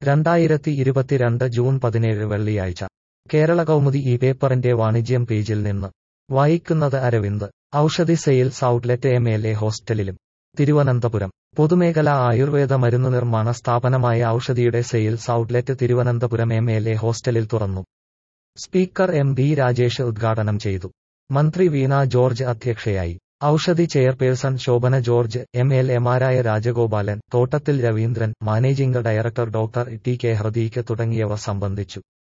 രണ്ടായിരത്തി ഇരുപത്തിരണ്ട് ജൂൺ പതിനേഴ് വെള്ളിയാഴ്ച കേരള കൗമുദി ഈ പേപ്പറിന്റെ വാണിജ്യം പേജിൽ നിന്ന് വായിക്കുന്നത് Aravind Oushadhi sales outlet M L A ഹോസ്റ്റലിലും തിരുവനന്തപുരം പൊതുമേഖലാ ആയുർവേദ മരുന്ന് നിർമ്മാണ സ്ഥാപനമായ ഔഷധിയുടെ sales outlet Thiruvananthapuram M L A ഹോസ്റ്റലിൽ തുറന്നു സ്പീക്കർ എം ബി രാജേഷ് ഉദ്ഘാടനം ചെയ്തു മന്ത്രി വീണ ജോർജ് അധ്യക്ഷയായി Oushadhi chairperson Shobhana George M L എമാരായ Rajagopalan Thottathil Raveendran managing director doctor T K Hrideek തുടങ്ങിയവർ സംബന്ധിച്ചു